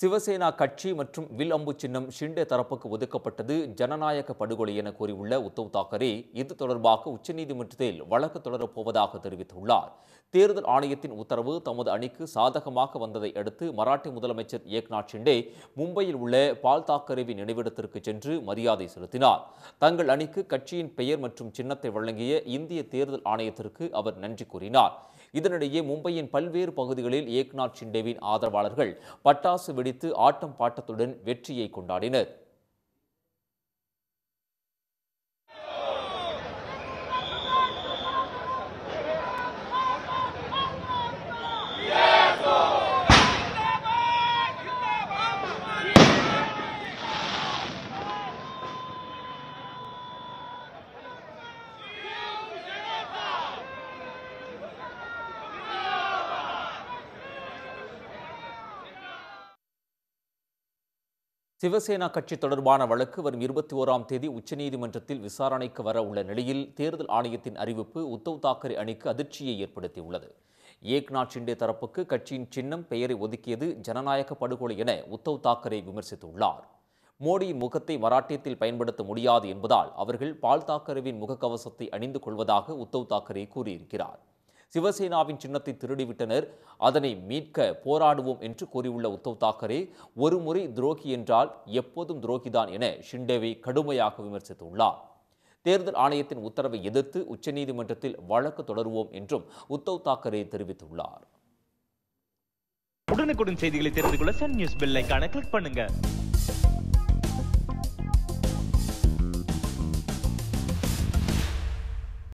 சிவசேனா கட்சி மற்றும் வில் அம்பு சின்னம் ஷிண்டே தரப்புக்கு ஒதுக்கப்பட்டது ஜனநாயக படுகொலை என கூறியுள்ள உத்தவ் தாக்கரே இது தொடர்பாக உச்சநீதிமன்றத்தில் வழக்கு தொடரப் போவதாக தெரிவித்துள்ளார் தேர்தல் ஆணையத்தின் உத்தரவு தமது அணிக்கு சாதகமாக வந்ததை அடுத்து மராட்டி முதலமைச்சர் ஏக்நாத் ஷிண்டே மும்பையில் உள்ள பால் தாக்கரேவின் நினைவிடத்திற்கு சென்று மரியாதை செலுத்தினார் தங்கள் அணிக்கு கட்சியின் பெயர் மற்றும் சின்னத்தை வழங்கிய இந்திய தேர்தல் ஆணையத்திற்கு அவர் நன்றி கூறினார் இதனிடையே மும்பையின் பல்வேறு பகுதிகளில் ஏக்நாத் ஷிண்டேவின் ஆதரவாளர்கள் பட்டாசு வெடித்து ஆட்டம் பாட்டத்துடன் வெற்றியை கொண்டாடினர் சிவசேனா கட்சி தொடர்பான வழக்கு வரும் இருபத்தி ஓராம் தேதி உச்சநீதிமன்றத்தில் விசாரணைக்கு வர உள்ள நிலையில் தேர்தல் ஆணையத்தின் அறிவிப்பு உத்தவ் தாக்கரே அணிக்கு அதிர்ச்சியை ஏற்படுத்தியுள்ளது ஏக்நாத் ஷிண்டே தரப்புக்கு கட்சியின் சின்னம் பெயரை ஒதுக்கியது ஜனநாயக படுகொலை என உத்தவ் தாக்கரே விமர்சித்துள்ளார் மோடியின் முகத்தை மராட்டியத்தில் பயன்படுத்த முடியாது என்பதால் அவர்கள் பால் தாக்கரேவின் முகக்கவசத்தை அணிந்து கொள்வதாக உத்தவ் தாக்கரே கூறியிருக்கிறார் சிவசேனாவின் சின்னத்தை திருடிவிட்டனர் அதனை மீட்க போராடுவோம் என்று கூறியுள்ள உத்தவ் தாக்கரே ஒரு முறை துரோகி என்றால் எப்போதும் துரோகிதான் என ஷிண்டேவை கடுமையாக விமர்சித்துள்ளார் தேர்தல் ஆணையத்தின் உத்தரவை எதிர்த்து உச்சநீதிமன்றத்தில் வழக்கு தொடருவோம் என்றும் உத்தவ் தாக்கரே தெரிவித்துள்ளார் உடனுக்குடன் செய்திகளை தெரிந்து கொள்ள சன் நியூஸ் பெல் ஐகானை கிளிக் பண்ணுங்க